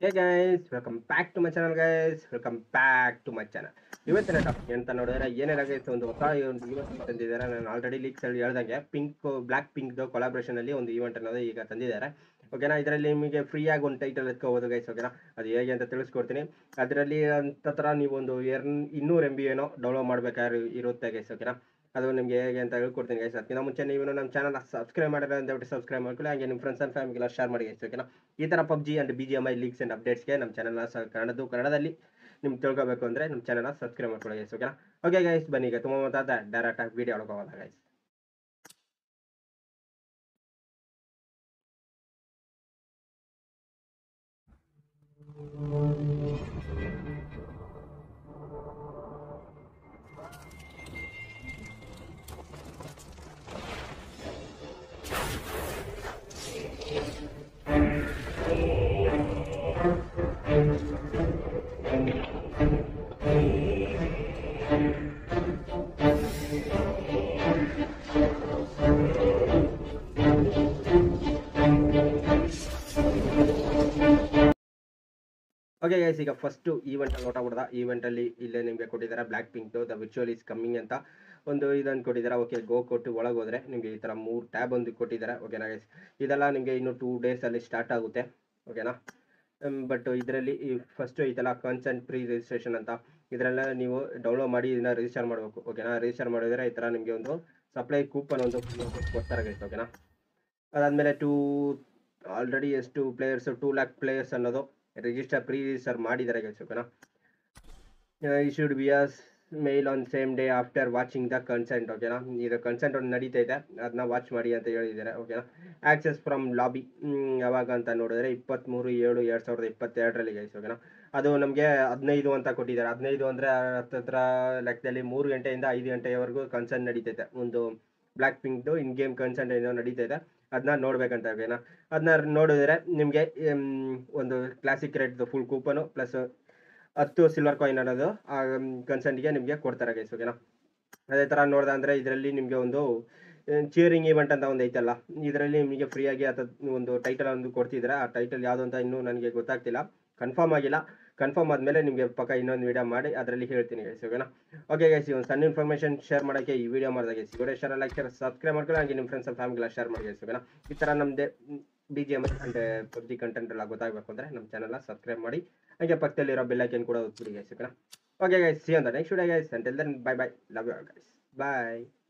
hey guys welcome back to my channel guys welcome back to my channel ಇವತ್ತಿನ topic ಅಂತ ನೋಡಿದ್ರೆ ಏನೇನ guys ಒಂದು ಹೊಸ ಒಂದು ಈವೆಂಟ್ ತಂದಿದ್ದಾರೆ ನಾನು ಆಲ್ರೆಡಿ ಲೀಕ್ಸ್ ಅಲ್ಲಿ ಹೇಳ್ದಂಗೆ ಪಿಂಕ್ ಬ್ಲಾಕ್ ಪಿಂಕ್ ಕೊಲಾಬ್ರೇಷನ್ ಅಲ್ಲಿ ಒಂದು ಈವೆಂಟ್ ಅನ್ನೋದು ಈಗ ತಂದಿದ್ದಾರೆ ಓಕೆನಾ ಇದರಲ್ಲಿ ನಿಮಗೆ ಫ್ರೀ ಆಗಿ ಒಂದು ಟೈಟಲ್ ಎತ್ಕೋಬೋದು ಗೈಸ್ ಓಕೆನಾ ಅದು ಹೇಗೆ ಅಂತ ತಿಳಿಸ್ಕೊಡ್ತೀನಿ ಅದರಲ್ಲಿ ಹತ್ರ ನೀವು ಒಂದು ಎರ್ ಇನ್ನೂರು ಎಂ ಬಿ ಏನೋ ಡೌನ್ಲೋಡ್ ಮಾಡ್ಬೇಕಾದ್ರೆ ಇರುತ್ತೆ ಗೈಸ್ ಓಕೆನಾ ಅದು ನಿಮಗೆ ಹೇಗೆ ಅಂತ ಹೇಳ್ಕೊಡ್ತೀನಿ ಗೈಸ್ ಅದಕ್ಕಿಂತ ಮುಂಚೆ ನೀವು ನಮ್ಮ ಚಾನಲ್ ಸಬ್ಸ್ಕ್ರೈಬ್ ಮಾಡಿದ್ರೆ ಅಂತ ಹೇಳ್ಬಿಟ್ಟು ಸಬ್ಸ್ಕ್ರೈಬ್ ಮಾಡ್ಕೊಳ್ಳಿ ಹಾಗೆ ನಿಮ್ಮ ಫ್ರೆಂಡ್ಸ್ ಆ್ಯಂಡ್ ಫ್ಯಾಮಿಲಿಗೆಲ್ಲ ಶೇರ್ ಮಾಡಿ ಗೈಸ್ ಓಕೆನಾ ಈ ಥರ PUBG and B G M I leaks and ಅಪ್ಡೇಟ್ಸ್ಗೆ ನಮ್ಮ ಚಾನಲ್ನ ಸ ಕನ್ನಡದ್ದು ಕನ್ನಡದಲ್ಲಿ ನಿಮ್ಗೆ ತಿಳ್ಕೊಬೇಕು ಅಂದರೆ ನಮ್ಮ ಚಾನಲ್ನ ಸಬ್ಸ್ಕ್ರೈಬ್ ಮಾಡ್ಕೊಳ್ಳಿ ಗೈಸ್ ಓಕೆನಾ ಓಕೆ ಗೈಸ್ ಬನ್ನಿ ಈಗ ತುಂಬ ಮಾತಾದ ಡೈರೆಕ್ಟಾಗಿ ವೀಡಿಯೋ ಒಳಗೆ ಹೋಗೋದ ಗೈಸ್ ಓಕೆ ಗೈಸ್ ಈಗ ಫಸ್ಟು ಈವೆಂಟ್ ನೋಟ ಬಿಡ್ದ ಈವೆಂಟಲ್ಲಿ ಇಲ್ಲೇ ನಿಮಗೆ ಕೊಟ್ಟಿದ್ದಾರೆ ಬ್ಲ್ಯಾಕ್ ಪಿಂಕ್ದು ದ ವಿಚುವಲ್ ಈಸ್ ಕಮ್ಮಿಂಗ್ ಅಂತ ಒಂದು ಇದನ್ನು ಕೊಟ್ಟಿದ್ದಾರೆ ಓಕೆ ಗೋ ಕೊಟ್ಟು ಒಳಗೆ ಹೋದರೆ ನಿಮಗೆ ಈ ಥರ ಮೂರು ಟ್ಯಾಬ್ ಒಂದು ಕೊಟ್ಟಿದ್ದಾರೆ ಓಕೆನಾ ಗೈಸ್ ಇದೆಲ್ಲ ನಿಮಗೆ ಇನ್ನು ಟೂ ಡೇಸಲ್ಲಿ ಸ್ಟಾರ್ಟ್ ಆಗುತ್ತೆ ಓಕೆನಾ ಬಟ್ ಇದರಲ್ಲಿ ಈ ಫಸ್ಟು ಇದೆಲ್ಲ ಕನ್ಸೆಂಟ್ ಪ್ರೀ ರಿಜಿಸ್ಟ್ರೇಷನ್ ಅಂತ ಇದರೆಲ್ಲ ನೀವು ಡೌನ್ಲೋಡ್ ಮಾಡಿ ಇದನ್ನ ರಿಜಿಸ್ಟರ್ ಮಾಡಬೇಕು ಓಕೆನಾ ರಿಜಿಸ್ಟರ್ ಮಾಡಿದ್ರೆ ಈ ಥರ ನಿಮಗೆ ಒಂದು ಸಪ್ಲೈ ಕೂಪನ್ ಒಂದು ಕೊಡ್ತಾರೆ ಗೈಸ್ ಓಕೆನಾ ಅದಾದಮೇಲೆ ಟೂ ಆಲ್ರೆಡಿ ಎಷ್ಟು ಪ್ಲೇಯರ್ಸು ಟೂ ಲ್ಯಾಕ್ ಪ್ಲೇಯರ್ಸ್ ಅನ್ನೋದು ರಿಜಿಸ್ಟರ್ ಪ್ರೀ ರಿಜಿಸ್ಟರ್ ಮಾಡಿದ್ದಾರೆ ಗೈಸ್ ಓಕೆನಾ ಈ should be as mail on same day after watching the concert ಓಕೆನಾ ಇದು ಕನ್ಸೆಂಟ್ ಒಂದು ನಡೀತಾ ಇದೆ ಅದನ್ನ ವಾಚ್ ಮಾಡಿ ಅಂತ ಹೇಳಿದ್ದಾರೆ ಓಕೆನಾ ಆಕ್ಸೆಸ್ ಫ್ರಮ್ ಲಾಬಿ ಯಾವಾಗ ಅಂತ ನೋಡಿದ್ರೆ ಇಪ್ಪತ್ತ್ಮೂರು ಏಳು ಎರಡು ಸಾವಿರದ ಇಪ್ಪತ್ತೆರಡರಲ್ಲಿ ಗೈಸ್ ಓಕೆನಾ ಅದು ನಮಗೆ ಹದಿನೈದು ಅಂತ ಕೊಟ್ಟಿದ್ದಾರೆ ಹದಿನೈದು ಅಂದರೆ ಹತ್ತತ್ರ ಲೆಕ್ಕದಲ್ಲಿ ಮೂರು ಗಂಟೆಯಿಂದ ಐದು ಗಂಟೆಯವರೆಗೂ ಕನ್ಸರ್ಟ್ ನಡೀತೈತೆ ಒಂದು ಬ್ಲ್ಯಾಕ್ ಪಿಂಕ್ದು ಇನ್ ಗೇಮ್ ಕನ್ಸರ್ಟ್ ಏನೋ ನಡೀತೈತೆ ಅದನ್ನ ನೋಡ್ಬೇಕಂತ ಓಕೆನಾ ಅದನ್ನ ನೋಡಿದ್ರೆ ನಿಮಗೆ ಒಂದು ಕ್ಲಾಸಿಕ್ ರೇಟ್ದು ಫುಲ್ ಕೂಪನು ಪ್ಲಸ್ ಹತ್ತು ಸಿಲ್ವರ್ ಕಾಯಿನ್ ಅನ್ನೋದು ಆ ಕನ್ಸರ್ಟ್ಗೆ ನಿಮಗೆ ಕೊಡ್ತಾರೆ ಗೈಸ್ ಓಕೆನಾ ಅದೇ ಥರ ನೋಡ್ದೆ ಅಂದರೆ ಇದರಲ್ಲಿ ನಿಮಗೆ ಒಂದು ಚಿಯರಿಂಗ್ ಈವೆಂಟ್ ಅಂತ ಒಂದು ಐತಲ್ಲ ಇದರಲ್ಲಿ ನಿಮಗೆ ಫ್ರೀಯಾಗಿ ಅದ ಒಂದು ಟೈಟಲ್ ಒಂದು ಕೊಡ್ತಿದ್ದಾರೆ ಆ ಟೈಟಲ್ ಯಾವುದು ಅಂತ ಇನ್ನೂ ನನಗೆ ಗೊತ್ತಾಗ್ತಿಲ್ಲ ಕನ್ಫರ್ಮ್ ಆಗಿಲ್ಲ ಕನ್ಫರ್ಮ್ ಆದಮೇಲೆ ನಿಮಗೆ ಪಕ್ಕ ಇನ್ನೊಂದು ವಿಡಿಯೋ ಮಾಡಿ ಅದರಲ್ಲಿ ಹೇಳ್ತೀನಿ ಗೈಸ್ ಓಕೆನಾ ಓಕೆ ಗೈಸ್ ಒಂದು ಸಣ್ಣ ಇನ್ಫಾರ್ಮೇಷನ್ ಶೇರ್ ಮಾಡೋಕ್ಕೆ ಈ ವಿಡಿಯೋ ಮಾಡಿದಾಗ guys video share like share subscribe ಮಾಡ್ಕೊಳ್ಳಿ ಹಾಗೆ ನಿಮ್ಮ ಫ್ರೆಂಡ್ಸ್ ಫ್ಯಾಮಿಲಿಗೆಲ್ಲ ಶೇರ್ ಮಾಡಿ ಗೈಸ್ ಓಕೆನಾ ಈ ಥರ ನಮ್ಮದೇ B G M and PUBG content ಎಲ್ಲ ಗೊತ್ತಾಗಬೇಕು ಅಂದರೆ ನಮ್ಮ ಚಾನಲ್ನ ಸಬ್ಸ್ಕ್ರೈಬ್ ಮಾಡಿ ಹಾಗೆ ಪಕ್ಕದಲ್ಲಿರೋ ಬೆಲ್ಲೈಕನ್ ಕೂಡ ಒತ್ಬಿಡಿ ಗೈಸ್ ಓಕೆನಾ ಓಕೆ ಗೈಸ್ ಸಿ ಅಂತ next video guys until then bye bye love you guys bye